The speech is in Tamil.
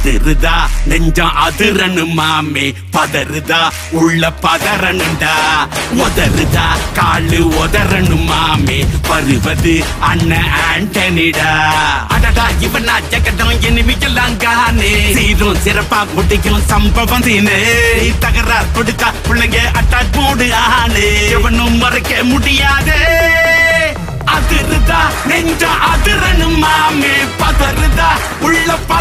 அதிருதா நெஞ்சம் அதிரனு மாமே பதறுதா உள்ள பதறனுண்டா உதறுதா காலு உதறனு மாமே வருவது அண்ணன் ஆண்டனிடா அடடா இவனா ஜெகதம் எனிமிக்கலாம் காணே சீரும் சிறப்பா முடிக்கும் சம்பவம் தீனே தகராறு கொடுத்தா பிள்ளைங்க அட்டாக் போடு ஆனே எவனும் மறைக்க முடியாதே அதிருதா நெஞ்ச அதிரனு மாமே பதறுதா உள்ள